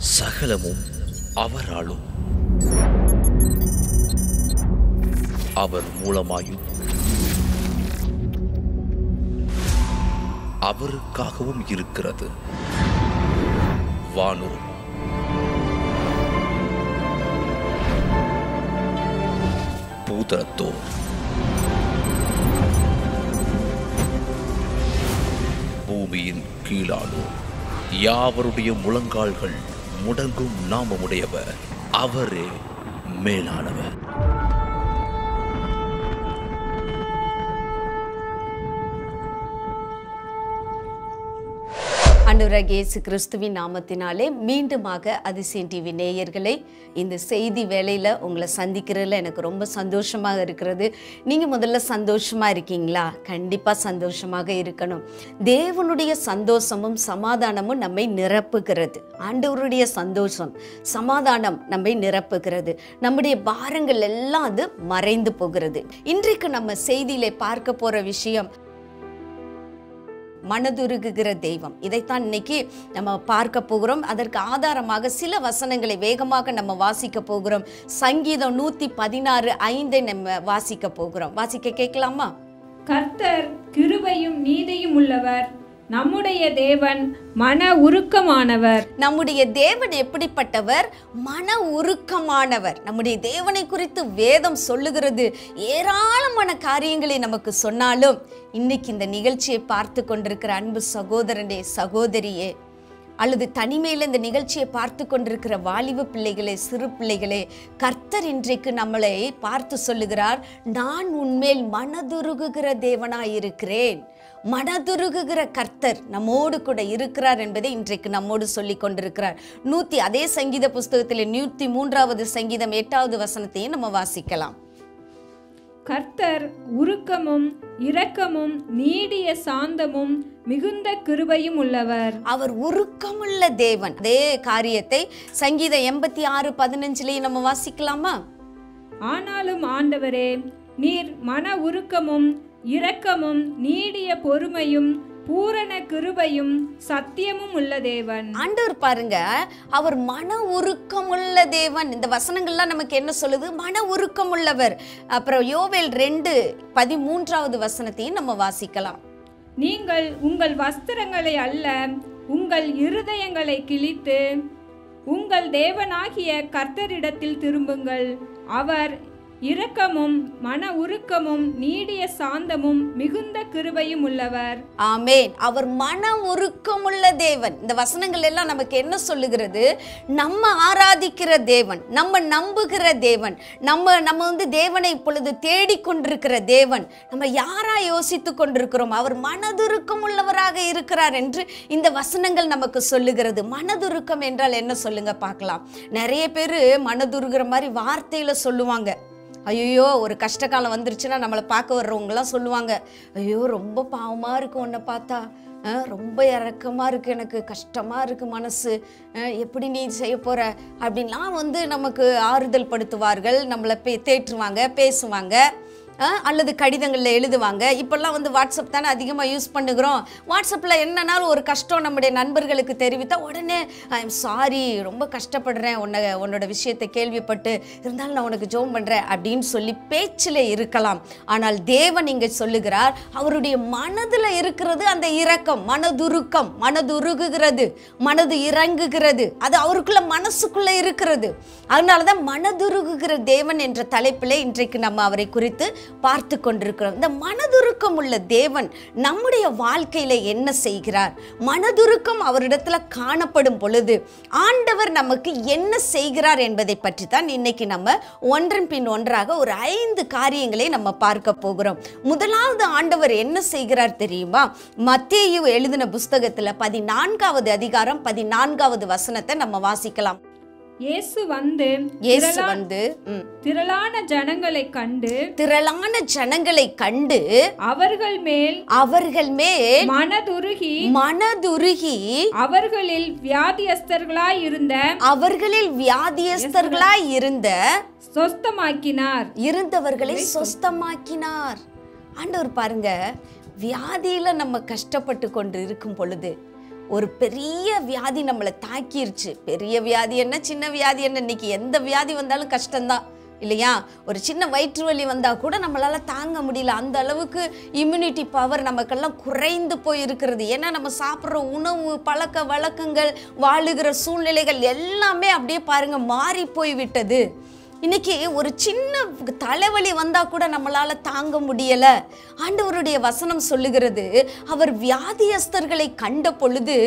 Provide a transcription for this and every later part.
சகலமும் அவராலும் அவர் மூலமாயும் அவருக்காகவும் இருக்கிறது வானோர் பூதரத்தோர் பூமியின் கீழானோர் யாவருடைய முழங்கால்கள் முடங்கும் நாமமுடையவர் அவரே மேலானவர் ஆண்டவராகிய இயேசு கிறிஸ்துவின் நாமத்தினாலே மீண்டுமாக அதிசயம் டிவி நேயர்களை இந்த செய்தி வேளையில் உங்களை சந்திக்கிறதுல எனக்கு ரொம்ப சந்தோஷமாக இருக்கிறது நீங்கள் முதல்ல சந்தோஷமாக இருக்கீங்களா கண்டிப்பாக சந்தோஷமாக இருக்கணும் தேவனுடைய சந்தோஷமும் சமாதானமும் நம்மை நிரப்புகிறது ஆண்டவருடைய சந்தோஷம் சமாதானம் நம்மை நிரப்புகிறது நம்முடைய பாரங்கள் எல்லாம் அது மறைந்து போகிறது இன்றைக்கு நம்ம செய்தியிலே பார்க்க போகிற விஷயம் மனதுருகுகிற தெய்வம் இதைத்தான் இன்னைக்கு நம்ம பார்க்க போகிறோம் அதற்கு ஆதாரமாக சில வசனங்களை வேகமாக நம்ம வாசிக்க போகிறோம் சங்கீதம் நூத்தி பதினாறு ஐந்தை நம்ம வாசிக்க போகிறோம் வாசிக்க கேட்கலாமா கர்த்தர் கிருபையும் நீதியும் உள்ளவர் நம்முடைய தேவன் மன உருக்கமானவர் நம்முடைய தேவன் எப்படிப்பட்டவர் மன உருக்கமானவர் நம்முடைய தேவனை குறித்து வேதம் சொல்லுகிறது ஏராளமான காரியங்களை நமக்கு சொன்னாலும் இன்னைக்கு இந்த நிகழ்ச்சியை பார்த்து கொண்டிருக்கிற அன்பு சகோதரனே சகோதரியே அல்லது தனிமையில் இந்த நிகழ்ச்சியை பார்த்து கொண்டிருக்கிற வாலிப பிள்ளைகளே சிறு பிள்ளைகளே கர்த்தர் இன்றைக்கு நம்மளை பார்த்து சொல்லுகிறார் நான் உன்மேல் மனதுருகுகிற தேவனாயிருக்கிறேன் மனதுருகுகிற கர்த்தர் நம்மோடு கூட இருக்கிறார் என்பதை இன்றைக்கு நம்மோடு சொல்லி கொண்டிருக்கிறார் நூத்தி அதே சங்கீத புஸ்தகத்தில் நூத்தி மூன்றாவது சங்கீதம் எட்டாவது வசனத்தையும் நம்ம வாசிக்கலாம் கர்த்தர் உருக்கமும் இரக்கமும் நீடிய சாந்தமும் மிகுந்த கிருபையும் உள்ளவர் அவர் உருக்கமுள்ள தேவன் அதே காரியத்தை சங்கீதம் எண்பத்தி ஆறு பதினஞ்சுலயும் நம்ம வாசிக்கலாமா ஆனாலும் ஆண்டவரே நீர் மன உருக்கமும் இரக்கமும் நீடிய பொறுமையும் பூரண கிருபையும் சத்தியமும் உள்ள தேவன் ஆண்டவர் பாருங்க அவர் மன உருக்கமுள்ள தேவன் இந்த வசனங்கள்லாம் நமக்கு என்ன சொல்லுது மன உருக்கமுள்ளவர் அப்புறம் யோவேல் ரெண்டு பதிமூன்றாவது வசனத்தையும் நம்ம வாசிக்கலாம் நீங்கள் உங்கள் வஸ்திரங்களை அல்ல உங்கள் இருதயங்களை கிழித்து உங்கள் தேவனாகிய கர்த்தரிடத்தில் திரும்புங்கள் அவர் இரக்கமும் மன உருக்கமும் நீடிய சாந்தமும் மிகுந்த கிருபையும் உள்ளவர் ஆமேன் அவர் மன உருக்கமுள்ள தேவன் இந்த வசனங்கள் எல்லாம் நமக்கு என்ன சொல்லுகிறது நம்ம ஆராதிக்கிற தேவன் நம்ம நம்புகிற தேவன் நம்ம நம்ம வந்து தேவனை இப்பொழுது தேடிக்கொண்டிருக்கிற தேவன் நம்ம யாரா யோசித்து கொண்டிருக்கிறோம் அவர் மனதுருக்கம் உள்ளவராக இருக்கிறார் என்று இந்த வசனங்கள் நமக்கு சொல்லுகிறது மனதுருக்கம் என்றால் என்ன சொல்லுங்க பார்க்கலாம் நிறைய பேர் மனதுருகிற மாதிரி வார்த்தையில சொல்லுவாங்க ஐயோ ஒரு கஷ்ட காலம் வந்துருச்சுன்னா நம்மளை பார்க்க வர்றவங்கலாம் சொல்லுவாங்க ஐயோ ரொம்ப பாவமாக இருக்கு உன்னை பார்த்தா அஹ், ரொம்ப இறக்கமாக இருக்குது எனக்கு கஷ்டமாக இருக்குது மனசு அஹ், எப்படி நீ செய்ய போகிற அப்படின்லாம் வந்து நமக்கு ஆறுதல் படுத்துவார்கள் நம்மளை பே தேற்றுவாங்க பேசுவாங்க அஹ், அல்லது கடிதங்களில் எழுதுவாங்க இப்போல்லாம் வந்து வாட்ஸ்அப் தானே அதிகமாக யூஸ் பண்ணுகிறோம் வாட்ஸ்அப்பில் என்னன்னாலும் ஒரு கஷ்டம் நம்முடைய நண்பர்களுக்கு தெரிவித்தா உடனே ஐ எம் சாரி ரொம்ப கஷ்டப்படுறேன் உன்னை உன்னோட விஷயத்தை கேள்விப்பட்டு இருந்தாலும் நான் உனக்கு ஜோம் பண்ணுறேன் அப்படின்னு சொல்லி பேச்சில் இருக்கலாம் ஆனால் தேவன் இங்கே சொல்லுகிறார் அவருடைய மனதில் இருக்கிறது அந்த இரக்கம் மனதுருக்கம் மனதுருகுகிறது மனது இறங்குகிறது அது அவருக்குள்ள மனசுக்குள்ள இருக்கிறது அதனால தான் மனதுருகுகிற தேவன் என்ற தலைப்பில் இன்றைக்கு நம்ம அவரை குறித்து பார்த்து கொண்டிருக்கிறோம் இந்த மனதுருக்கம் உள்ள தேவன் நம்முடைய வாழ்க்கையில என்ன செய்கிறார் மனதுருக்கம் அவரிடத்துல காணப்படும் பொழுது ஆண்டவர் நமக்கு என்ன செய்கிறார் என்பதை பற்றி தான் இன்னைக்கு நம்ம ஒன்றன் பின் ஒன்றாக ஒரு ஐந்து காரியங்களை நம்ம பார்க்க போகிறோம் முதலாவது ஆண்டவர் என்ன செய்கிறார் தெரியுமா மத்தேயு எழுதின புஸ்தகத்துல பதினான்காவது அதிகாரம் பதினான்காவது வசனத்தை நம்ம வாசிக்கலாம் இயேசு வந்து இயேசு திரளா- வந்து ம், திரளான ஜனங்களை கண்டு திரளான ஜனங்களை கண்டு அவர்கள் மேல் அவர்கள் மேல் மனதுருகி மனதுருகி அவர்களில் வியாதியஸ்தர்களாய் இருந்த அவர்களில் வியாதியஸ்தர்களாய் இருந்த சொஸ்தமாக்கினார் இருந்தவர்களை சொஸ்தமாக்கினார் ஆண்டவர் பாருங்க வியாதியில நம்ம கஷ்டப்பட்டு கொண்டு இருக்கும் பொழுது ஒரு பெரிய வியாதி நம்மளை தாக்கிருச்சு பெரிய வியாதி என்ன சின்ன வியாதி என்ன இன்னைக்கு எந்த வியாதி வந்தாலும் கஷ்டம்தான் இல்லையா ஒரு சின்ன வயிற்று வலி வந்தால் கூட நம்மளால தாங்க முடியல அந்த அளவுக்கு இம்யூனிட்டி பவர் நமக்கெல்லாம் குறைந்து போய் இருக்கிறது ஏன்னா நம்ம சாப்பிட்ற உணவு பழக்க வழக்கங்கள் வாழுகிற சூழ்நிலைகள் எல்லாமே அப்படியே பாருங்க மாறி போய் விட்டது இன்னைக்கு ஒரு சின்ன தலைவலி வந்தா கூட நம்மளால தாங்க முடியல ஆண்டவருடைய வசனம் சொல்லுகிறது அவர் வியாதியஸ்தர்களை கண்ட பொழுது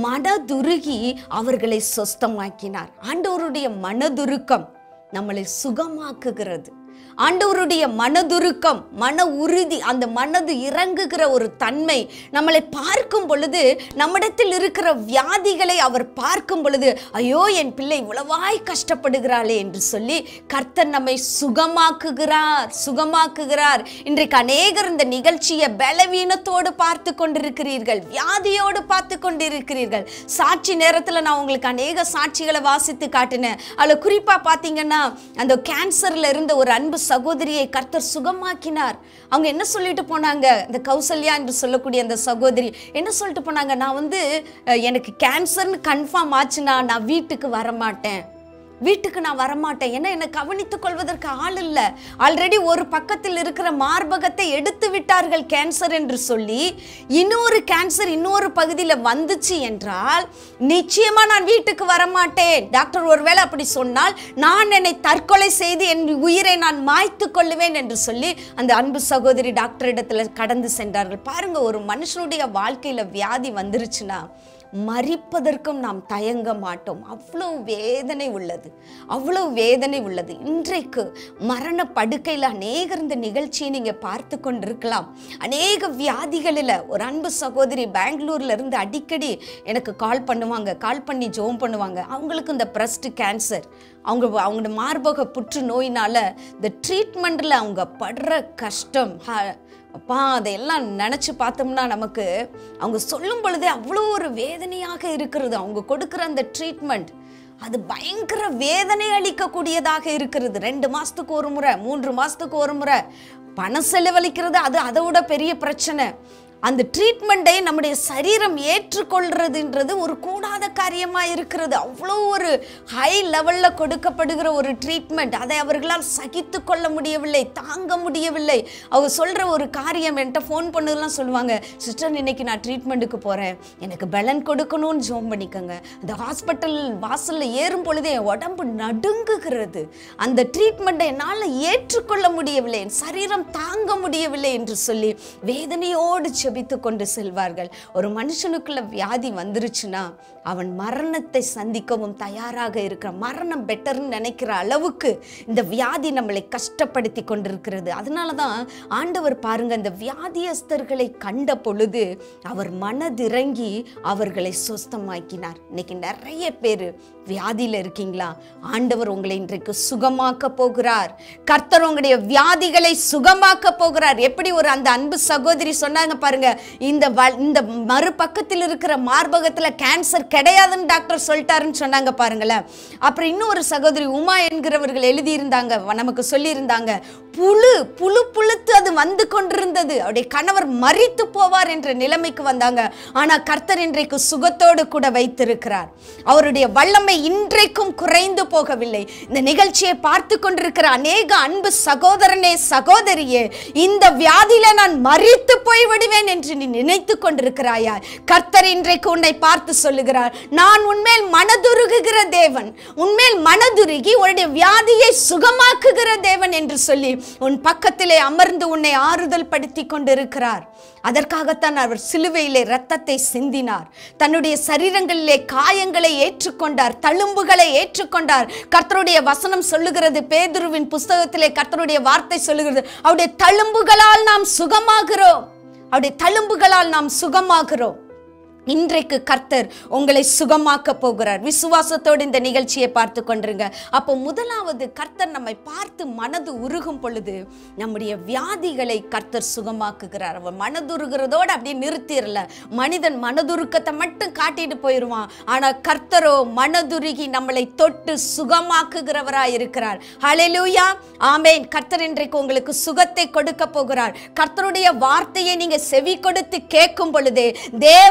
மனதுருகி அவர்களை சொஸ்தமாக்கினார் ஆண்டவருடைய மனதுருக்கம் நம்மளை சுகமாக்குகிறது ஆண்டவருடைய மனதுருக்கம் மன உறுதி அந்த மனது இறங்குகிற ஒரு தன்மை நம்மளை பார்க்கும் பொழுது நம்மிடத்தில் இருக்கிற வியாதிகளை அவர் பார்க்கும் பொழுது ஐயோ என் பிள்ளை இவ்வளவாய் கஷ்டப்படுகிறாளே என்று சொல்லி கர்த்தர் நம்மை சுகமாக்குகிறார் சுகமாக்குகிறார் இன்றைக்கு அநேகர் இந்த நிகழ்ச்சியை பலவீனத்தோடு பார்த்து கொண்டிருக்கிறீர்கள் வியாதியோடு பார்த்து கொண்டிருக்கிறீர்கள் சாட்சி நேரத்தில் நான் உங்களுக்கு அநேக சாட்சிகளை வாசித்து காட்டினேன் அதில் குறிப்பாக பார்த்தீங்கன்னா அந்த கேன்சர்ல இருந்த ஒரு அன்பு சகோதரியை கர்த்தர் சுகமாக்கினார் அவங்க என்ன சொல்லிட்டு போனாங்க இந்த கௌசல்யா என்று சொல்லக்கூடிய அந்த சகோதரி என்ன சொல்லிட்டு போனாங்க நான் வந்து அஹ், எனக்கு கேன்சர்னு கன்ஃபார்ம் ஆச்சுன்னா நான் வீட்டுக்கு வரமாட்டேன் வீட்டுக்கு நான் வரமாட்டேன் ஏன்னா என்னை கவனித்துக் கொள்வதற்கு ஆள் இல்லை ஆல்ரெடி ஒரு பக்கத்தில் இருக்கிற மார்பகத்தை எடுத்து விட்டார்கள் கேன்சர் என்று சொல்லி இன்னொரு கேன்சர் இன்னொரு பகுதியில் வந்துச்சு என்றால் நிச்சயமா நான் வீட்டுக்கு வரமாட்டேன் டாக்டர் ஒருவேளை அப்படி சொன்னால் நான் என்னை தற்கொலை செய்து என் உயிரை நான் மாய்த்து கொள்ளுவேன் என்று சொல்லி அந்த அன்பு சகோதரி டாக்டர் இடத்துல கடந்து சென்றார்கள் பாருங்க ஒரு மனுஷனுடைய வாழ்க்கையில வியாதி வந்துருச்சுன்னா மறிப்பதற்கும் நாம் தயங்க மாட்டோம் அவ்வளோ வேதனை உள்ளது அவ்வளோ வேதனை உள்ளது இன்றைக்கு மரண படுக்கையில் அநேகர் இந்த நிகழ்ச்சியை நீங்கள் பார்த்து கொண்டிருக்கலாம் அநேக வியாதிகளில் ஒரு அன்பு சகோதரி பெங்களூர்ல இருந்து அடிக்கடி எனக்கு கால் பண்ணுவாங்க கால் பண்ணி ஜோம் பண்ணுவாங்க அவங்களுக்கு இந்த பிரஸ்ட் கேன்சர் அவங்க அவங்களோட மார்பக புற்று நோயினால இந்த ட்ரீட்மெண்ட்டில் அவங்க படுற கஷ்டம் ஹ- அப்பா அதையெல்லாம் நினச்சி பார்த்தோம்னா நமக்கு அவங்க சொல்லும் பொழுதே அவ்வளோ ஒரு வேதனையாக இருக்கிறது அவங்க கொடுக்குற அந்த ட்ரீட்மெண்ட் அது பயங்கர வேதனை அளிக்கக்கூடியதாக இருக்கிறது ரெண்டு மாதத்துக்கு ஒரு முறை மூன்று மாதத்துக்கு ஒரு முறை பணம் செலவழிக்கிறது அது அதை விட பெரிய பிரச்சனை அந்த ட்ரீட்மெண்ட்டை நம்முடைய சரீரம் ஏற்றுக்கொள்றதுன்றது ஒரு கூடாத காரியமாக இருக்கிறது அவ்வளோ ஒரு ஹை லெவலில் கொடுக்கப்படுகிற ஒரு ட்ரீட்மெண்ட் அதை அவர்களால் சகித்து கொள்ள முடியவில்லை தாங்க முடியவில்லை அவங்க சொல்கிற ஒரு காரியம் என்கிட்ட ஃபோன் பண்ணதெல்லாம் சொல்லுவாங்க சிஸ்டர் இன்னைக்கு நான் ட்ரீட்மெண்ட்டுக்கு போகிறேன் எனக்கு பலன் கொடுக்கணும்னு ஜோம் பண்ணிக்கோங்க அந்த ஹாஸ்பிட்டல் வாசலில் ஏறும் பொழுதே என் உடம்பு நடுங்குகிறது அந்த ட்ரீட்மெண்ட்டை என்னால் ஏற்றுக்கொள்ள முடியவில்லை என் சரீரம் தாங்க முடியவில்லை என்று சொல்லி வேதனையோடு செபித்து கொண்டு செல்வார்கள் ஒரு மனுஷனுக்குள்ள வியாதி வந்துருச்சுன்னா அவன் மரணத்தை சந்திக்கவும் தயாராக இருக்கிற மரணம் பெட்டர்னு நினைக்கிற அளவுக்கு இந்த வியாதி நம்மளை கஷ்டப்படுத்தி கொண்டிருக்கிறது அதனால தான் ஆண்டவர் பாருங்க இந்த வியாதியஸ்தர்களை கண்ட பொழுது அவர் மனதிறங்கி அவர்களை சுஸ்தமாக்கினார் இன்னைக்கு நிறைய பேர் வியாதியில் இருக்கீங்களா ஆண்டவர் உங்களை இன்றைக்கு சுகமாக்க போகிறார் கர்த்தர் உங்களுடைய வியாதிகளை சுகமாக்க போகிறார் எப்படி ஒரு அந்த அன்பு சகோதரி சொன்னாங்க பாருங்க இந்த வ- இந்த மறுபக்கத்தில் இருக்கிற மார்பகத்தில் கேன்சர் கிடையாதுன்னு டாக்டர் சொல்லிட்டாருன்னு சொன்னாங்க பாருங்களேன் அப்புறம் இன்னும் ஒரு சகோதரி உமா என்கிறவர்கள் எழுதியிருந்தாங்க வ- நமக்கு சொல்லியிருந்தாங்க புழு புழு புழுத்து அது வந்து கொண்டிருந்தது அவருடைய கணவர் மரித்து போவார் என்ற நிலைமைக்கு வந்தாங்க ஆனா கர்த்தர் இன்றைக்கு சுகத்தோடு கூட வைத்திருக்கிறார் அவருடைய வல்லமை இன்றைக்கும் குறைந்து போகவில்லை இந்த நிகழ்ச்சியை பார்த்து கொண்டிருக்கிற அநேக அன்பு சகோதரனே சகோதரியே இந்த வியாதியில நான் மரித்து போய் விடுவேன் என்று நீ நினைத்து கொண்டிருக்கிறாயா கர்த்தர் இன்றைக்கு உன்னை பார்த்து சொல்லுகிறார் நான் உன்மேல் மனதுருகுகிற தேவன் உன்மேல் மனதுருகி உன்னுடைய வியாதியை சுகமாக்குகிற தேவன் என்று சொல்லி உன் பக்கத்திலே அமர்ந்து உன்னை ஆறுதல் படுத்தி கொண்டிருக்கிறார் அதற்காகத்தான் அவர் சிலுவையிலே ரத்தத்தை சிந்தினார் தன்னுடைய சரீரங்களிலே காயங்களை ஏற்றுக்கொண்டார் தழும்புகளை ஏற்றுக்கொண்டார் கர்த்தருடைய வசனம் சொல்லுகிறது பேதுருவின் புஸ்தகத்திலே கர்த்தருடைய வார்த்தை சொல்லுகிறது அவருடைய தழும்புகளால் நாம் சுகமாகிறோம் அவருடைய தழும்புகளால் நாம் சுகமாகிறோம் இன்றைக்கு கர்த்தர் உங்களை சுகமாக்க போகிறார் விசுவாசத்தோடு இந்த நிகழ்ச்சியை பார்த்து கொண்டிருங்க அப்போ முதலாவது கர்த்தர் நம்மை பார்த்து மனது உருகும் பொழுது நம்முடைய வியாதிகளை கர்த்தர் சுகமாக்குகிறார் அவர் மனதுருகிறதோடு அப்படியே நிறுத்திடல மனிதன் மனதுருக்கத்தை மட்டும் காட்டிட்டு போயிடுவான் ஆனால் கர்த்தரோ மனதுருகி நம்மளை தொட்டு சுகமாக்குகிறவராய் இருக்கிறார் ஹalleluya ஆமென் கர்த்தர் இன்றைக்கு உங்களுக்கு சுகத்தை கொடுக்க போகிறார் கர்த்தருடைய வார்த்தையை நீங்க செவி கொடுத்து கேட்கும் பொழுதே தேவ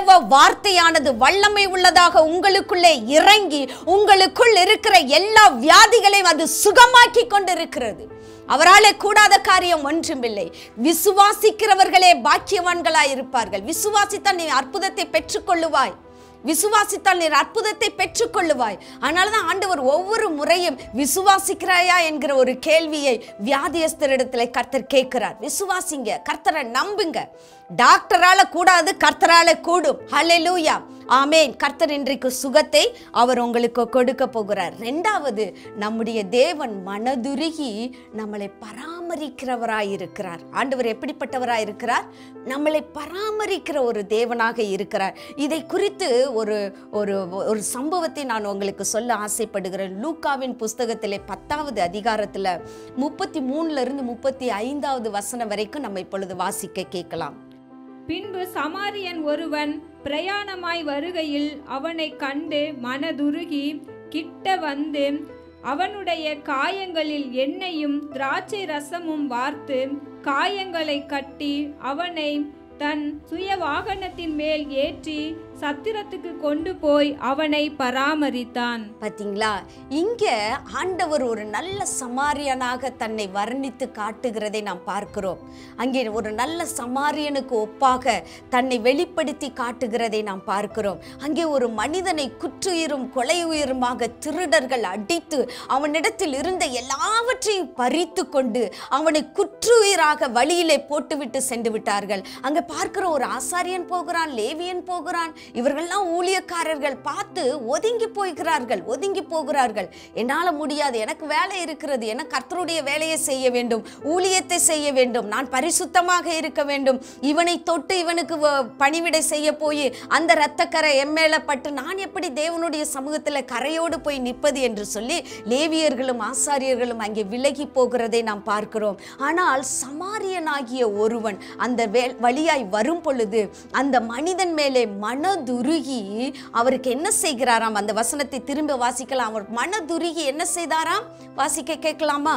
வார்த்தையானது வல்லமை உள்ளதாக உங்களுக்குள்ளே இறங்கி உங்களுக்குள் இருக்கிற எல்லா வியாதிகளையும் அது சுகமாக்கி கொண்டிருக்கிறது அவராலே கூடாத காரியம் ஒன்றுமில்லை விசுவாசிக்கிறவர்களே பாக்கியவான்களாய் இருப்பார்கள் விசுவாசித்தால் நீ அற்புதத்தை பெற்றுக்கொள்ளுவாய் விசுவாசித்தால் நீர் அற்புதத்தை பெற்றுக்கொள்ளுவாய் அதனால தான் ஆண்டவர் ஒவ்வொரு முறையும் விசுவாசிக்கிறாயா என்கிற ஒரு கேள்வியை வியாதியஸ்தரிடத்துல கர்த்தர் கேட்கிறார் விசுவாசிங்க கர்த்தரை நம்புங்க டாக்டரால கூடாது கர்த்தரால கூடும் ஹalleluya ஆமேன் கர்த்தர் இன்றைக்கு சுகத்தை அவர் உங்களுக்கு கொடுக்க போகிறார் ரெண்டாவது நம்முடைய தேவன் மனதுருகி நம்மளை பராமரிக்கிறவராய் இருக்கிறார் ஆண்டவர் எப்படிப்பட்டவராய் இருக்கிறார் நம்மளை பராமரிக்கிற ஒரு தேவனாக இருக்கிறார் இதை குறித்து ஒரு ஒரு ஒரு சம்பவத்தை நான் உங்களுக்கு சொல்ல ஆசைப்படுகிறேன் லூக்காவின் புஸ்தகத்திலே பத்தாவது அதிகாரத்தில் முப்பத்தி மூணுல இருந்து முப்பத்தி ஐந்தாவது வசனம் வரைக்கும் நம்ம இப்பொழுது வாசிக்க கேட்கலாம் பின்பு சமாரியன் ஒருவன் பிரயாணமாய் வருகையில் அவனைக் கண்டு மனதுருகி கிட்ட வந்து அவனுடைய காயங்களில் எண்ணெயும் திராட்சை ரசமும் வார்த்து காயங்களை கட்டி அவனை தன் சுய வாகனத்தின் மேல் ஏற்றி சத்திரத்துக்கு கொண்டு போய் அவனை பராமரித்தான் பாத்தீங்களா இங்க ஆண்டவர் ஒரு நல்ல சமாரியனாக தன்னை வர்ணித்து காட்டுகிறதை நாம் பார்க்கிறோம் அங்கே ஒரு நல்ல சமாரியனுக்கு ஒப்பாக தன்னை வெளிப்படுத்தி காட்டுகிறதை நாம் பார்க்கிறோம் அங்கே ஒரு மனிதனை குற்றுயிரும் கொலை உயிருமாக திருடர்கள் அடித்து அவனிடத்தில் இருந்த எல்லாவற்றையும் பறித்து கொண்டு அவனை குற்றுயிராக வழியிலே போட்டுவிட்டு சென்று விட்டார்கள் அங்க பார்க்கிற ஒரு ஆசாரியன் போகிறான் லேவியன் போகிறான் இவர்கள்லாம் ஊழியக்காரர்கள் பார்த்து ஒதுங்கி போகிறார்கள் ஒதுங்கி போகிறார்கள் என்னால முடியாது எனக்கு வேலை இருக்கிறது என கர்த்தருடைய வேலையை செய்ய வேண்டும் ஊழியத்தை செய்ய வேண்டும் நான் பரிசுத்தமாக இருக்க வேண்டும் இவனை தொட்டு இவனுக்கு வ- பணிவிடை செய்ய போய் அந்த இரத்தக்கரை எம்மேல பட்டு நான் எப்படி தேவனுடைய சமூகத்தில் கரையோடு போய் நிற்பது என்று சொல்லி லேவியர்களும் ஆசாரியர்களும் அங்கே விலகி போகிறதை நாம் பார்க்கிறோம் ஆனால் சமாரியனாகிய ஒருவன் அந்த வே வழியாய் வரும் பொழுது அந்த மனிதன் மேலே மனதுருகி அவருக்கு என்ன செய்கிறாராம் அந்த வசனத்தை திரும்ப வாசிக்கலாம் அவர் மனதுருகி என்ன செய்தாராம் வாசிக்க கேட்கலாமா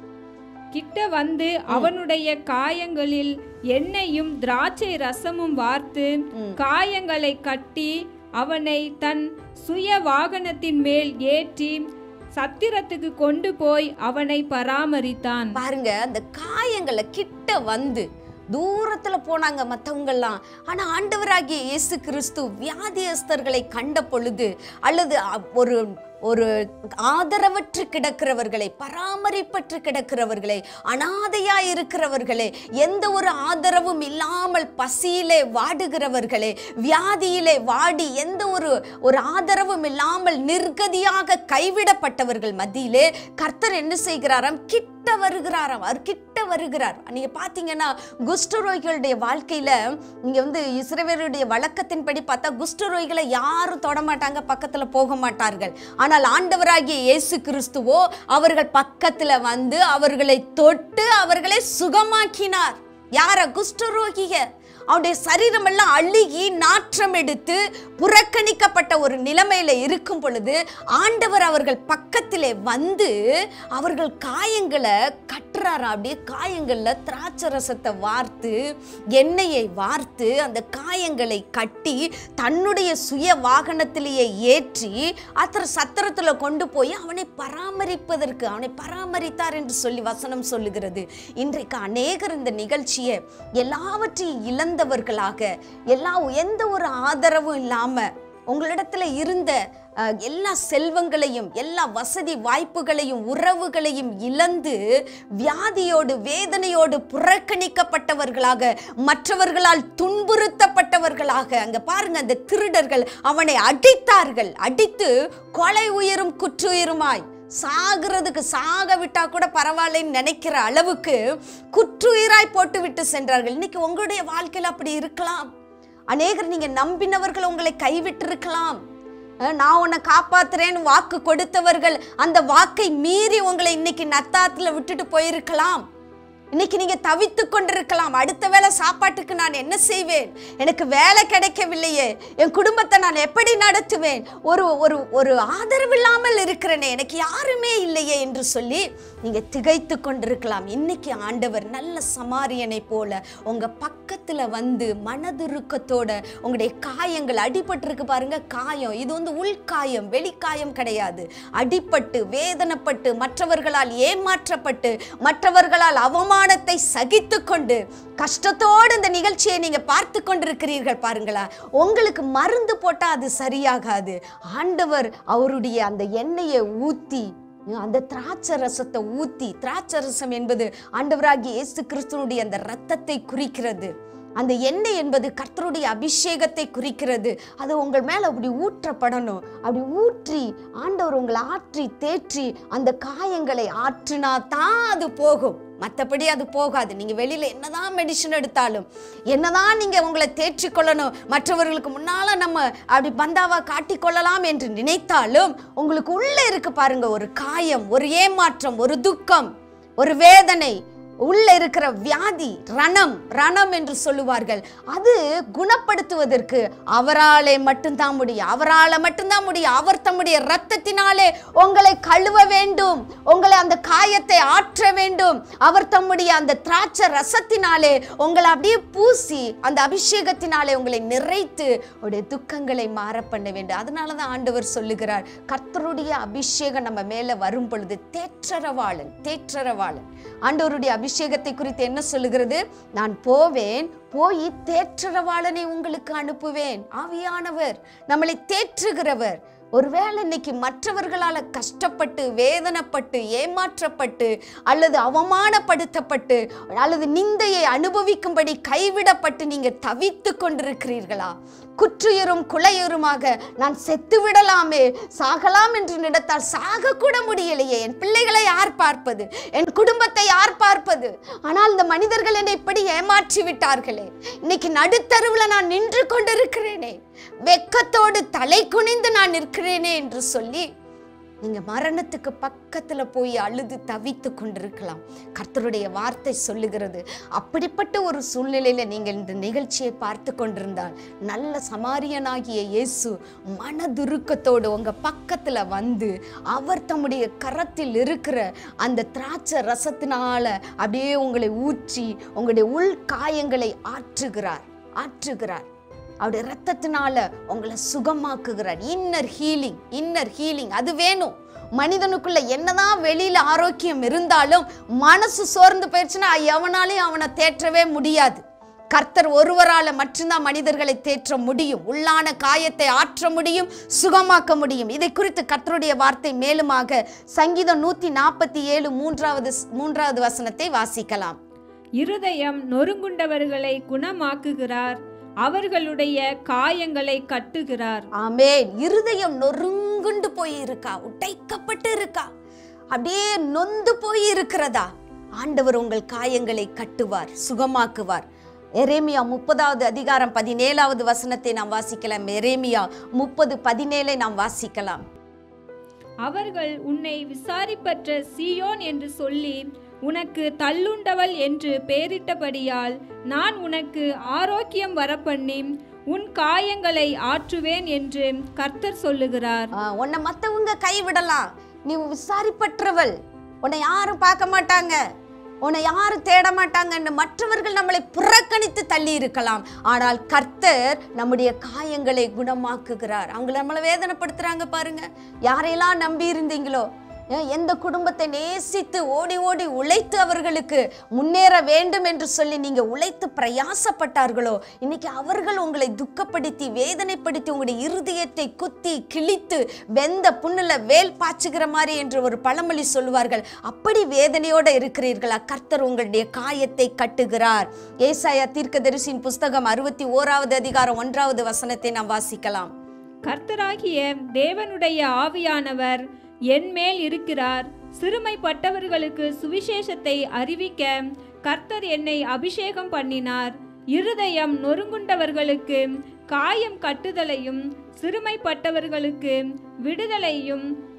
கிட்ட வந்து அவனுடைய காயங்களில் எண்ணெயும் திராட்சை ரசமும் வார்த்து காயங்களை கட்டி அவனை தன் சுய வாகனத்தின் மேல் ஏற்றி சத்திரத்துக்கு கொண்டு போய் அவனை பராமரித்தான் பாருங்க அந்த காயங்களை கிட்ட வந்து தூரத்துல போனாங்க மற்றவங்கெல்லாம் ஆனா ஆண்டவராகிய இயேசு கிறிஸ்து வியாதியஸ்தர்களை கண்ட பொழுது அல்லது அ- ஒரு ஒரு ஆதரவற்று கிடக்கிறவர்களை பராமரிப்பற்று கிடக்கிறவர்களை அனாதையா இருக்கிறவர்களே எந்த ஒரு ஆதரவும் இல்லாமல் பசியிலே வாடுகிறவர்களே வியாதியிலே வாடி எந்த ஒரு ஒரு ஆதரவும் இல்லாமல் நிர்கதியாக கைவிடப்பட்டவர்கள் மத்தியிலே கர்த்தர் என்ன செய்கிறாராம் கிட்ட வருகிறாராம் அவர் கிட்ட வருகிறார் நீங்க பாத்தீங்கன்னா குஷ்டரோகிகளுடைய வாழ்க்கையில இங்க வந்து இஸ்ரவேலுடைய வழக்கத்தின்படி பார்த்தா குஷ்டரோகிகளை யாரும் தொட மாட்டாங்க பக்கத்துல போக மாட்டார்கள் ஆனால் ஆண்டவராகிய இயேசு கிறிஸ்துவோ அவர்கள் பக்கத்துல வந்து அவர்களை தொட்டு அவர்களை சுகமாக்கினார் யார குஷ்டரோகிக அவருடைய சரீரம் எல்லாம் அழுகி நாற்றம் எடுத்து புறக்கணிக்கப்பட்ட ஒரு நிலைமையில இருக்கும் பொழுது ஆண்டவர் அவர்கள் பக்கத்திலே வந்து அவர்கள் காயங்களை கட்டுறாரா அப்படியே காயங்கள்ல திராட்சை ரசத்தை வார்த்து எண்ணெயை வார்த்து அந்த காயங்களை கட்டி தன்னுடைய சுய வாகனத்திலேயே ஏற்றி அத்தர் சத்திரத்துல கொண்டு போய் அவனை பராமரிப்பதற்கு அவனை பராமரித்தார் என்று சொல்லி வசனம் சொல்லுகிறது இன்றைக்கு அநேகர் இந்த நிகழ்ச்சியை எல்லாவற்றையும் இழந்தவர்களாக எல்லா எந்த ஒரு ஆதரவும் இல்லாம உங்களிடத்துல இருந்த அஹ், எல்லா செல்வங்களையும் எல்லா வசதி வாய்ப்புகளையும் உறவுகளையும் இழந்து வியாதியோடு வேதனையோடு புறக்கணிக்கப்பட்டவர்களாக மற்றவர்களால் துன்புறுத்தப்பட்டவர்களாக அங்க பாருங்க அந்த திருடர்கள் அவனை அடித்தார்கள் அடித்து கொலை உயிரும் குற்றுயிருமாய் சாகிறதுக்கு சாக விட்டா கூட பரவாயில்லைன்னு நினைக்கிற அளவுக்கு குற்றுயிராய் போட்டு விட்டு சென்றார்கள் இன்னைக்கு உங்களுடைய வாழ்க்கையில் அப்படி இருக்கலாம் அநேகர் நீங்க நம்பினவர்கள் உங்களை கைவிட்டு இருக்கலாம் அஹ் நான் உன்னை காப்பாத்துறேன்னு வாக்கு கொடுத்தவர்கள் அந்த வாக்கை மீறி உங்களை இன்னைக்கு நத்தாத்துல விட்டுட்டு போயிருக்கலாம் இன்னைக்கு நீங்க தவித்து கொண்டிருக்கலாம் அடுத்த வேளை சாப்பாட்டுக்கு நான் என்ன செய்வேன் எனக்கு வேலை கிடைக்கவில்லையே என் குடும்பத்தை நான் எப்படி நடத்துவேன் ஒரு ஒரு ஒரு ஆதரவு இல்லாமல் இருக்கிறேனே எனக்கு யாருமே இல்லையே என்று சொல்லி நீங்க திகைத்து கொண்டிருக்கலாம் இன்னைக்கு ஆண்டவர் நல்ல சமாரியனை போல உங்க பக்கத்துல வந்து மனதுருக்கத்தோட உங்களுடைய காயங்கள் அடிபட்டிருக்கு பாருங்க காயம் இது வந்து உள்காயம் வெளிக்காயம் கிடையாது அடிபட்டு வேதனைப்பட்டு மற்றவர்களால் ஏமாற்றப்பட்டு மற்றவர்களால் அவமானத்தை சகித்து கொண்டு கஷ்டத்தோடு இந்த நிகழ்ச்சியை நீங்க பார்த்து கொண்டிருக்கிறீர்கள் பாருங்களா உங்களுக்கு மருந்து போட்டா அது சரியாகாது ஆண்டவர் அவருடைய அந்த எண்ணெயை ஊத்தி அந்த திராட்சை ரசத்தை ஊத்தி திராட்சை ரசம் என்பது ஆண்டவராகிய இயேசு கிறிஸ்துவனுடைய அந்த ரத்தத்தை குறிக்கிறது அந்த எண்ணெய் என்பது கர்த்தருடைய அபிஷேகத்தை குறிக்கிறது அது உங்கள் மேல அப்படி ஊற்றப்படணும் அப்படி ஊற்றி ஆண்டவர் உங்களை ஆற்றி தேற்றி அந்த காயங்களை ஆற்றினா தான் அது போகும் மற்றபடி அது போகாது நீங்க வெளியில என்னதான் மெடிசன் எடுத்தாலும் என்னதான் நீங்க உங்களை தேற்றிக் கொள்ளணும் மற்றவர்களுக்கு முன்னால நம்ம அப்படி பந்தாவா காட்டிக்கொள்ளலாம் என்று நினைத்தாலும் உங்களுக்கு உள்ள இருக்கு பாருங்க ஒரு காயம் ஒரு ஏமாற்றம் ஒரு துக்கம் ஒரு வேதனை உள்ள இருக்கிற வியாதி ரணம் ரணம் என்று சொல்லுவார்கள் அது குணப்படுத்துவதற்கு அவராலே மட்டும்தான் முடியும் அவரால மட்டும்தான் முடியும் அவர் தம்முடைய ரத்தத்தினாலே உங்களை கழுவ வேண்டும் உங்களை அந்த காயத்தை ஆற்ற வேண்டும் அவர் தம்முடைய அந்த திராட்சை ரசத்தினாலே உங்களை அப்படியே பூசி அந்த அபிஷேகத்தினாலே உங்களை நிறைத்து உடைய துக்கங்களை மாற பண்ண வேண்டும் அதனால தான் ஆண்டவர் சொல்லுகிறார் கர்த்தருடைய அபிஷேகம் நம்ம மேல வரும் பொழுது தேற்றரவாளன் தேற்றரவாளன் ஆண்டவருடைய அபிஷேகத்தை குறித்து என்ன சொல்லுகிறது நான் போவேன் போய் தேற்றரவாளனை உங்களுக்கு அனுப்புவேன் ஆவியானவர் நம்மளை தேற்றுகிறவர் ஒருவேளை இன்னைக்கு மற்றவர்களால கஷ்டப்பட்டு வேதனைப்பட்டு ஏமாற்றப்பட்டு அல்லது அவமானப்படுத்தப்பட்டு அல்லது நிந்தையை அனுபவிக்கும்படி கைவிடப்பட்டு நீங்க தவித்து கொண்டிருக்கிறீர்களா குற்றுயரும் குலையுருமாக நான் செத்து விடலாமே சாகலாம் என்று நினைத்தால் சாக கூட முடியலையே என் பிள்ளைகளை யார் பார்ப்பது என் குடும்பத்தை யார் பார்ப்பது ஆனால் இந்த மனிதர்கள் என்னை இப்படி ஏமாற்றி விட்டார்களே இன்னைக்கு நடுத்தருவுல நான் நின்று கொண்டிருக்கிறேனே வெக்கத்தோடு தலை குனிந்து நான் நிற்கிறேனே என்று சொல்லி நீங்க மரணத்துக்கு பக்கத்துல போய் அழுது தவித்து கொண்டிருக்கலாம் கர்த்தருடைய வார்த்தை சொல்லுகிறது அப்படிப்பட்ட ஒரு சூழ்நிலையில நீங்கள் இந்த நிகழ்ச்சியை பார்த்து கொண்டிருந்தால் நல்ல சமாரியனாகிய இயேசு மனதுருக்கத்தோடு உங்க பக்கத்துல வந்து அவர் தம்முடைய கரத்தில் இருக்கிற அந்த திராட்சை ரசத்தினால அப்படியே உங்களை ஊற்றி உங்களுடைய உள் காயங்களை ஆற்றுகிறார் ஆற்றுகிறார் அவருடைய ரத்தத்தினால உங்களை சுகமாக்குகிறார் இன்னர் ஹீலிங் இன்னர் ஹீலிங் அது வேணும் மனிதனுக்குள்ள என்னதான் வெளியில ஆரோக்கியம் இருந்தாலும் மனசு சோர்ந்து போயிடுச்சுன்னா எவனாலையும் அவனை தேற்றவே முடியாது கர்த்தர் ஒருவரால மட்டும்தான் மனிதர்களை தேற்ற முடியும் உள்ளான காயத்தை ஆற்ற முடியும் சுகமாக்க முடியும் இதை குறித்து கர்த்தருடைய வார்த்தை மேலுமாக சங்கீதம் நூத்தி நாற்பத்தி ஏழு மூன்றாவது மூன்றாவது வசனத்தை வாசிக்கலாம் இருதயம் நொறுங்குண்டவர்களை குணமாக்குகிறார் அவர்களுடைய காயங்களை கட்டுகிறார் ஆமென் இருதயம் நொறுங்குண்டு போய் இருக்கா உடைக்கப்பட்டு இருக்கா அப்படியே நொந்து போய் இருக்கிறதா ஆண்டவர் உங்கள் காயங்களை கட்டுவார் சுகமாக்குவார் எரேமியா முப்பதாவது அதிகாரம் பதினேழாவது வசனத்தை நாம் வாசிக்கலாம் எரேமியா முப்பது பதினேழை நாம் வாசிக்கலாம் அவர்கள் உன்னை விசாரிப்பற்ற சீயோன் என்று சொல்லி உனக்கு தள்ளுண்டவள் என்று பெயரிட்டபடியால் நான் உனக்கு ஆரோக்கியம் வரப்பண்ணி உன் காயங்களை ஆற்றுவேன் என்று கர்த்தர் சொல்லுகிறார் ஆ, உன்னை மற்றவங்க கைவிடலாம் நீ விசாரிப்பற்றவள் உன்னை யாரும் பார்க்க மாட்டாங்க உன்னை யாரும் தேட மாட்டாங்கன்னு மற்றவர்கள் நம்மளை புறக்கணித்து தள்ளி இருக்கலாம் ஆனால் கர்த்தர் நம்முடைய காயங்களை குணமாக்குகிறார் அவங்கள நம்மளை வேதனைப்படுத்துறாங்க பாருங்க யாரையெல்லாம் நம்பி இருந்தீங்களோ ஏன், எந்த குடும்பத்தை நேசித்து ஓடி ஓடி உழைத்து அவர்களுக்கு முன்னேற வேண்டும் என்று சொல்லி நீங்க உழைத்து பிரயாசப்பட்டார்களோ இன்னைக்கு அவர்கள் உங்களை துக்கப்படுத்தி வேதனைப்படுத்தி உங்களுடைய இருதயத்தை குத்தி கிழித்து வெந்த புண்ணுல வேல் பாய்ச்சுகிற மாதிரி என்று ஒரு பழமொழி சொல்லுவார்கள் அப்படி வேதனையோட இருக்கிறீர்களா கர்த்தர் உங்களுடைய காயத்தை கட்டுகிறார் ஏசாயா தீர்க்கதரிசியின் புஸ்தகம் அறுபத்தி ஓராவது அதிகாரம் ஒன்றாவது வசனத்தை நாம் வாசிக்கலாம் கர்த்தராகிய தேவனுடைய ஆவியானவர் என் மேல் இருக்கிறார் சிறுமைப்பட்டவர்களுக்கு சுவிசேஷத்தை அறிவிக்க கர்த்தர் என்னை அபிஷேகம் பண்ணினார் இருதயம் நொறுங்குண்டவர்களுக்கு காயம் கட்டுதலையும் சிறுமைப்பட்டவர்களுக்கு விடுதலையும்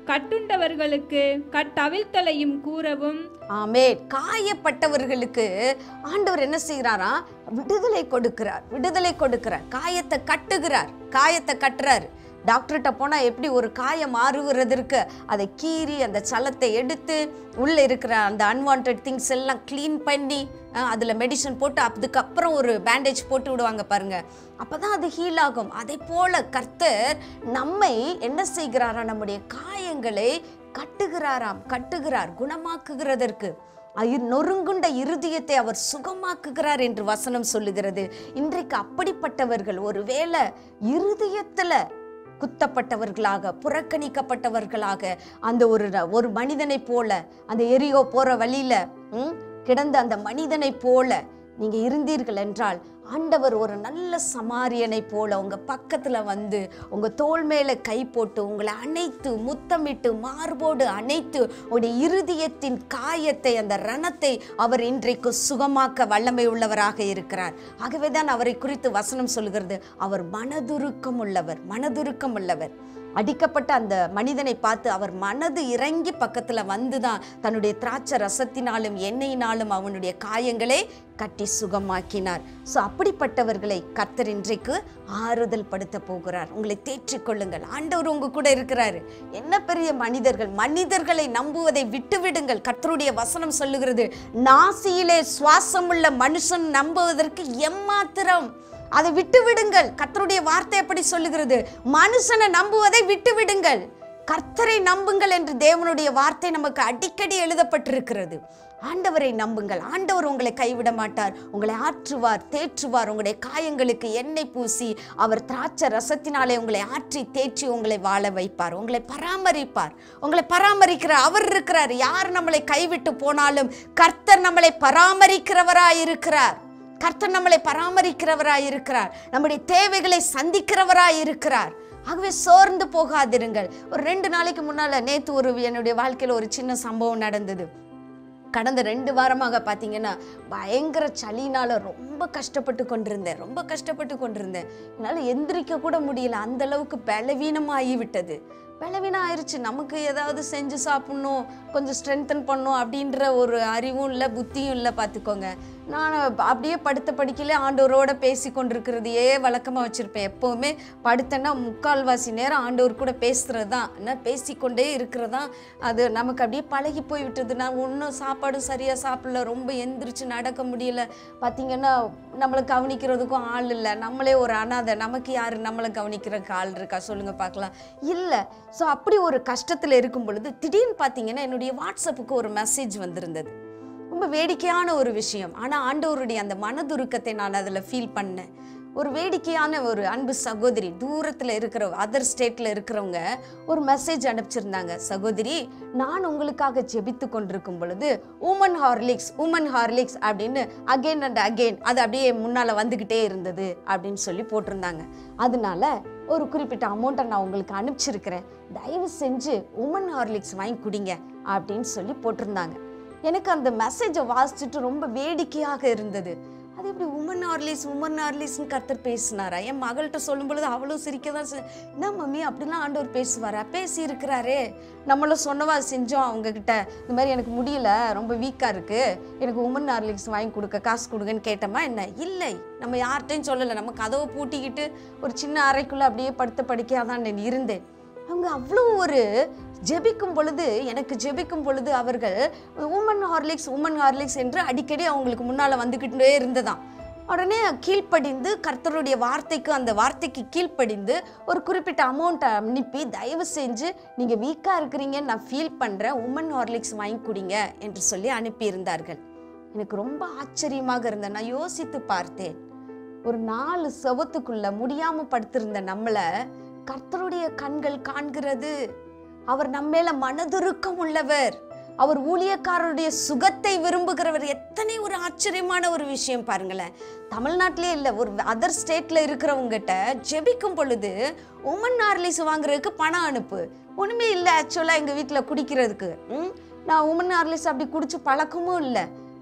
கட்டுண்டவர்களுக்கு கட்டவிழ்த்தலையும் கூறவும் ஆமே காயப்பட்டவர்களுக்கு ஆண்டவர் என்ன செய்கிறாராம் விடுதலை கொடுக்கிறார் விடுதலை கொடுக்கிறார் காயத்தை கட்டுகிறார் காயத்தை கட்டுறாரு டாக்டர்கிட்ட போனால் எப்படி ஒரு காயம் மாறுவதற்கு அதை கீறி அந்த சலத்தை எடுத்து உள்ளே இருக்கிற அந்த அன்வான்ட் திங்ஸ் எல்லாம் க்ளீன் பண்ணி அதில் மெடிசன் போட்டு அதுக்கப்புறம் ஒரு பேண்டேஜ் போட்டு விடுவாங்க பாருங்க அப்போ தான் அது ஹீல் ஆகும் அதே போல கர்த்தர் நம்மை என்ன செய்கிறாரா நம்முடைய காயங்களை கட்டுகிறாராம் கட்டுகிறார் குணமாக்குகிறதற்கு அயிர் நொறுங்குண்ட இருதயத்தை அவர் சுகமாக்குகிறார் என்று வசனம் சொல்லுகிறது இன்றைக்கு அப்படிப்பட்டவர்கள் ஒருவேளை இருதயத்துல குத்தப்பட்டவர்களாக புறக்கணிக்கப்பட்டவர்களாக அந்த ஒரு ஒரு மனிதனை போல அந்த எரியோ போற வழியில ம், கிடந்த அந்த மனிதனை போல நீங்க இருந்தீர்கள் என்றால் ஆண்டவர் ஒரு நல்ல சமாரியனை போல உங்க பக்கத்துல வந்து உங்க தோள் மேல கை போட்டு உங்களை அணைத்து முத்தமிட்டு மார்போடு அணைத்து உடைய இருதயத்தின் காயத்தை அந்த ரணத்தை அவர் இன்றைக்கு சுகமாக்க வல்லமை உள்ளவராக இருக்கிறார் ஆகவே தான் அவரை குறித்து வசனம் சொல்கிறது அவர் மனதுருக்கம் உள்ளவர் மனதுருக்கம் உள்ளவர் அடிக்கப்பட்ட அந்த மனிதனை பார்த்து அவர் மனது இறங்கி பக்கத்துல வந்து தான் தன்னுடைய திராட்சை ரசத்தினாலும் எண்ணெயினாலும் அவனுடைய காயங்களை கட்டி சுகமாக்கினார் ஸோ அப்படிப்பட்டவர்களை கர்த்தர் இன்றைக்கு ஆறுதல் படுத்த போகிறார் உங்களை தேற்றிக் கொள்ளுங்கள் ஆண்டவர் உங்க கூட இருக்கிறாரு என்ன பெரிய மனிதர்கள் மனிதர்களை நம்புவதை விட்டுவிடுங்கள் கர்த்தருடைய வசனம் சொல்லுகிறது நாசியிலே சுவாசமுள்ள மனுஷன் நம்புவதற்கு எம்மாத்திரம் அதை விட்டு விடுங்கள் கர்த்தருடைய வார்த்தை எப்படி சொல்லுகிறது மனுஷனை நம்புவதை விட்டு விடுங்கள் கர்த்தரை நம்புங்கள் என்று தேவனுடைய வார்த்தை நமக்கு அடிக்கடி எழுதப்பட்டிருக்கிறது ஆண்டவரை நம்புங்கள் ஆண்டவர் உங்களை கைவிட மாட்டார் உங்களை ஆற்றுவார் தேற்றுவார் உங்களுடைய காயங்களுக்கு எண்ணெய் பூசி அவர் திராட்சை ரசத்தினாலே உங்களை ஆற்றி தேற்றி உங்களை வாழ வைப்பார் உங்களை பராமரிப்பார் உங்களை பராமரிக்கிற அவர் இருக்கிறார் யார் நம்மளை கைவிட்டு போனாலும் கர்த்தர் நம்மளை பராமரிக்கிறவராய் இருக்கிறார் கர்த்தர் நம்மளை பராமரிக்கிறவராய் இருக்கிறார் நம்முடைய தேவைகளை சந்திக்கிறவராய் இருக்கிறார் ஆகவே சோர்ந்து போகாதிருங்கள் ஒரு ரெண்டு நாளைக்கு முன்னால நேத்து ஒரு என்னுடைய வாழ்க்கையில ஒரு சின்ன சம்பவம் நடந்தது கடந்த ரெண்டு வாரமாக பார்த்தீங்கன்னா பயங்கர சளினால ரொம்ப கஷ்டப்பட்டு கொண்டிருந்தேன் ரொம்ப கஷ்டப்பட்டு கொண்டிருந்தேன் என்னால் எந்திரிக்க கூட முடியல அந்த அளவுக்கு பலவீனமாகி விட்டது பலவீனம் ஆயிடுச்சு நமக்கு ஏதாவது செஞ்சு சாப்பிட்ணும் கொஞ்சம் ஸ்ட்ரென்தன் பண்ணணும் அப்படின்ற ஒரு அறிவும் இல்லை புத்தியும் இல்லை பார்த்துக்கோங்க நான் அப்படியே படுத்த படிக்கல ஆண்டவரோட பேசி கொண்டிருக்கிறதையே வழக்கமாக வச்சுருப்பேன் எப்போவுமே படுத்தேன்னா முக்கால்வாசி நேரம் ஆண்டவர் கூட பேசுகிறது தான் என்ன பேசிக்கொண்டே இருக்கிறது தான் அது நமக்கு அப்படியே பழகி போய் விட்டது நான் ஒன்றும் சாப்பாடு சரியாக சாப்பிடல ரொம்ப எந்திரிச்சு நடக்க முடியல பார்த்தீங்கன்னா நம்மளை கவனிக்கிறதுக்கும் ஆள் இல்லை நம்மளே ஒரு அனாதை நமக்கு யார் நம்மளை கவனிக்கிறதுக்கு ஆள் இருக்கா சொல்லுங்கள் பார்க்கலாம் இல்லை ஸோ அப்படி ஒரு கஷ்டத்தில் இருக்கும் பொழுது திடீர்னு பார்த்தீங்கன்னா என்னுடைய வாட்ஸ்அப்புக்கு ஒரு மெசேஜ் வந்திருந்தது ரொம்ப வேடிக்கையான ஒரு விஷயம் ஆனால் ஆண்டவருடைய அந்த மனதுருக்கத்தை நான் அதில் ஃபீல் பண்ணேன் ஒரு வேடிக்கையான ஒரு அன்பு சகோதரி தூரத்தில் இருக்கிற அதர் ஸ்டேட்டில் இருக்கிறவங்க ஒரு மெசேஜ் அனுப்பிச்சிருந்தாங்க சகோதரி நான் உங்களுக்காக ஜெபித்து கொண்டிருக்கும் பொழுது உமன் ஹார்லிக்ஸ் உமன் ஹார்லிக்ஸ் அப்படின்னு அகெயின் அண்ட் அகெயின் அது அப்படியே முன்னால் வந்துக்கிட்டே இருந்தது அப்படின்னு சொல்லி போட்டிருந்தாங்க அதனால ஒரு குறிப்பிட்ட அமௌண்ட்டை நான் உங்களுக்கு அனுப்பிச்சிருக்கிறேன் தயவு செஞ்சு உமன் ஹார்லிக்ஸ் வாங்கி குடிங்க அப்படின்னு சொல்லி போட்டிருந்தாங்க எனக்கு அந்த மெசேஜை வாசிச்சுட்டு ரொம்ப வேடிக்கையாக இருந்தது அது எப்படி உமன் ஆர்லிஸ் உமன் ஆர்லிஸ்னு கர்த்தர் பேசினாரா என் மகள்கிட்ட சொல்லும் பொழுது அவளும் சிரிக்க தான் செ- என்ன மம்மி அப்படிலாம் ஆண்டவர் பேசுவாரா பேசி இருக்கிறாரே நம்மளும் சொன்னவா செஞ்சோம் அவங்க கிட்ட இந்த மாதிரி எனக்கு முடியல ரொம்ப வீக்காக இருக்கு எனக்கு உமன் ஆர்லிக்ஸ் வாங்கி கொடுக்க காசு கொடுங்கன்னு கேட்டோமா என்ன இல்லை நம்ம யார்கிட்டையும் சொல்லலை நம்ம கதவை பூட்டிக்கிட்டு ஒரு சின்ன அறைக்குள்ளே அப்படியே படுத்த படிக்கையாக தான் நான் இருந்தேன் அவங்க அவ்வளோ ஒரு ஜெபிக்கும் பொழுது எனக்கு ஜெபிக்கும் பொழுது அவர்கள் உமன் ஹார்லிக்ஸ் உமன் ஹார்லிக்ஸ் என்று அடிக்கடி அவங்களுக்கு முன்னால் வந்துக்கிட்டே இருந்ததாம் உடனே கீழ்ப்படிந்து கர்த்தருடைய வார்த்தைக்கு அந்த வார்த்தைக்கு கீழ்ப்படிந்து ஒரு குறிப்பிட்ட அமௌண்ட்டை அனுப்பி தயவு செஞ்சு நீங்கள் வீக்காக இருக்கிறீங்கன்னு நான் ஃபீல் பண்ணுறேன் உமன் ஹார்லிக்ஸ் வாங்கி குடிங்க என்று சொல்லி அனுப்பியிருந்தார்கள் எனக்கு ரொம்ப ஆச்சரியமாக இருந்தேன் நான் யோசித்து பார்த்தேன் ஒரு நாலு செவத்துக்குள்ள முடியாம படுத்திருந்த நம்மளை கர்த்தருடைய கண்கள் காண்கிறது அவர் நம்மேல மனதுருக்கம் உள்ளவர் அவர் ஊழியக்காரருடைய சுகத்தை விரும்புகிறவர் எத்தனை ஒரு ஆச்சரியமான ஒரு விஷயம் பாருங்களேன் தமிழ்நாட்டிலே இல்லை ஒரு அதர் ஸ்டேட்ல இருக்கிறவங்ககிட்ட ஜெபிக்கும் பொழுது உமன் ஆர்லிஸ் வாங்குறதுக்கு பணம் அனுப்பு ஒண்ணுமே இல்லை ஆக்சுவலாக எங்கள் வீட்டில் குடிக்கிறதுக்கு ம்? நான் உமன் ஆர்லிஸ் அப்படி குடிச்சு பழக்கமும் இல்லை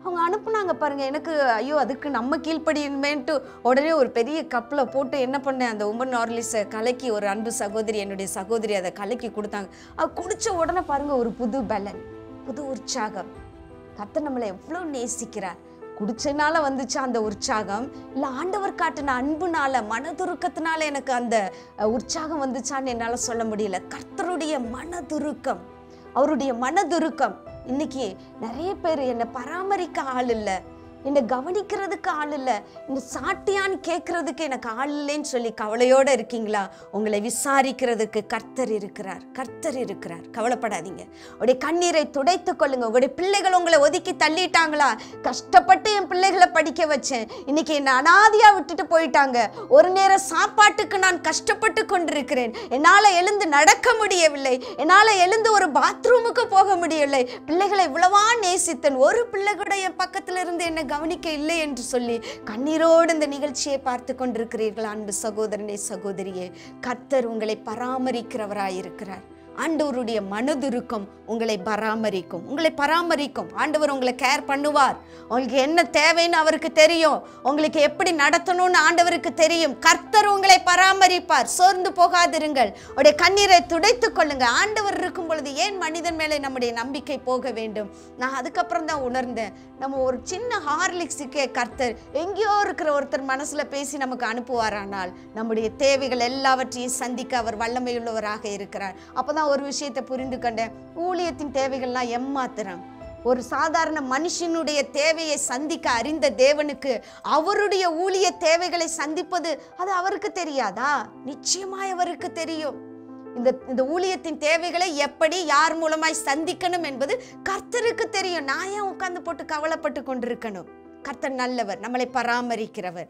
அவங்க அனுப்புனாங்க பாருங்க எனக்கு ஐயோ அதுக்கு நம்ம கீழ்ப்படியுமேன்ட்டு உடனே ஒரு பெரிய கப்பில் போட்டு என்ன பண்ணேன் அந்த உமன் ஆர்லிஸை கலக்கி ஒரு அன்பு சகோதரி என்னுடைய சகோதரி அதை கலக்கி கொடுத்தாங்க அது குடிச்ச உடனே பாருங்க ஒரு புது பலன் புது உற்சாகம் கர்த்தர் நம்மளை எவ்வளோ நேசிக்கிறார் குடிச்சனால வந்துச்சு அந்த உற்சாகம் இல்லை ஆண்டவர் காட்டின அன்புனால மனதுருக்கத்தினால எனக்கு அந்த அஹ், உற்சாகம் வந்துச்சான்னு என்னால் சொல்ல முடியல கர்த்தருடைய மனதுருக்கம் அவருடைய மனதுருக்கம் இன்னைக்கு நிறைய பேர் என்னை பராமரிக்க ஆள் இல்லை என்னை கவனிக்கிறதுக்கு ஆள் இல்லை இந்த சாட்டியான்னு கேட்கறதுக்கு எனக்கு ஆள் இல்லைன்னு சொல்லி கவலையோட இருக்கீங்களா உங்களை விசாரிக்கிறதுக்கு கர்த்தர் இருக்கிறார் கர்த்தர் இருக்கிறார் கவலைப்படாதீங்க உடைய கண்ணீரை துடைத்து கொள்ளுங்க உங்களுடைய பிள்ளைகள் உங்களை ஒதுக்கி தள்ளிட்டாங்களா கஷ்டப்பட்டு என் பிள்ளைகளை படிக்க வச்சேன் இன்னைக்கு என்னை அனாதியா விட்டுட்டு போயிட்டாங்க ஒரு நேரம் சாப்பாட்டுக்கு நான் கஷ்டப்பட்டு கொண்டிருக்கிறேன் என்னால் எழுந்து நடக்க முடியவில்லை என்னால் எழுந்து ஒரு பாத்ரூமுக்கு போக முடியவில்லை பிள்ளைகளை இவ்வளவா நேசித்தேன் ஒரு பிள்ளை கூட என் பக்கத்துல இருந்து என்னை கவனிக்க இல்லை என்று சொல்லி கண்ணீரோடு இந்த நிகழ்ச்சியை பார்த்து கொண்டிருக்கிறீர்கள் அன்பு சகோதரனே சகோதரியே கர்த்தர் உங்களை பராமரிக்கிறவராயிருக்கிறார் ஆண்டவருடைய மனதுருக்கம் உங்களை பராமரிக்கும் உங்களை பராமரிக்கும் ஆண்டவர் உங்களை கேர் பண்ணுவார் உங்களுக்கு என்ன தேவைன்னு அவருக்கு தெரியும் உங்களுக்கு எப்படி நடத்தணும்னு ஆண்டவருக்கு தெரியும் கர்த்தர் உங்களை பராமரிப்பார் சோர்ந்து போகாதிருங்கள் உடைய கண்ணீரை துடைத்து கொள்ளுங்க ஆண்டவர் இருக்கும் பொழுது ஏன் மனிதன் மேலே நம்முடைய நம்பிக்கை போக வேண்டும் நான் அதுக்கப்புறம் தான் உணர்ந்தேன் நம்ம ஒரு சின்ன ஹார்லிக்ஸுக்கே கர்த்தர் எங்கேயோ இருக்கிற ஒருத்தர் மனசுல பேசி நமக்கு அனுப்புவாரானால் நம்முடைய தேவைகள் எல்லாவற்றையும் சந்திக்க அவர் வல்லமையுள்ளவராக இருக்கிறார் அப்பதான் ஒரு விஷயத்தை புரிந்து கொண்டேன் ஊழியத்தின் தேவைகள்லாம் எம்மாத்திரம் ஒரு சாதாரண மனுஷனுடைய தேவையை சந்திக்க அறிந்த தேவனுக்கு அவருடைய ஊழிய தேவைகளை சந்திப்பது அது அவருக்கு தெரியாதா நிச்சயமாய் அவருக்கு தெரியும் இந்த இந்த ஊழியத்தின் தேவைகளை எப்படி யார் மூலமாய் சந்திக்கணும் என்பது கர்த்தருக்கு தெரியும் நான் ஏன் உட்கார்ந்து போட்டு கவலைப்பட்டு கொண்டிருக்கணும் கர்த்தர் நல்லவர் நம்மளை பராமரிக்கிறவர்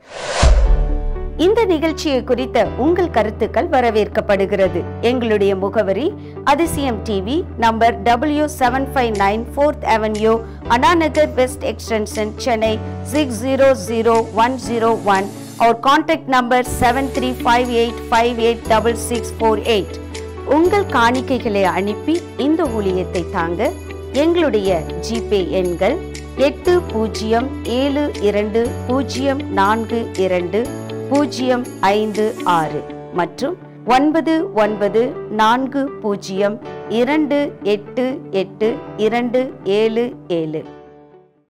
இந்த நிகழ்ச்சியை குறித்த உங்கள் கருத்துக்கள் வரவேற்கப்படுகிறது எங்களுடைய முகவரி அதிசயம் TV number W seven five nine fourth avenue Annanagar west extension Chennai six zero zero one zero one our contact number seven three five eight five eight double six four eight உங்கள் காணிக்கைகளை அனுப்பி இந்த ஊழியத்தை தாங்க எங்களுடைய ஜிபே எண்கள் எட்டு பூஜ்ஜியம் ஏழு இரண்டு பூஜ்ஜியம் நான்கு இரண்டு பூஜ்ஜியம் ஐந்து ஆறு மற்றும் ஒன்பது ஒன்பது நான்கு பூஜ்ஜியம் இரண்டு எட்டு எட்டு இரண்டு ஏழு ஏழு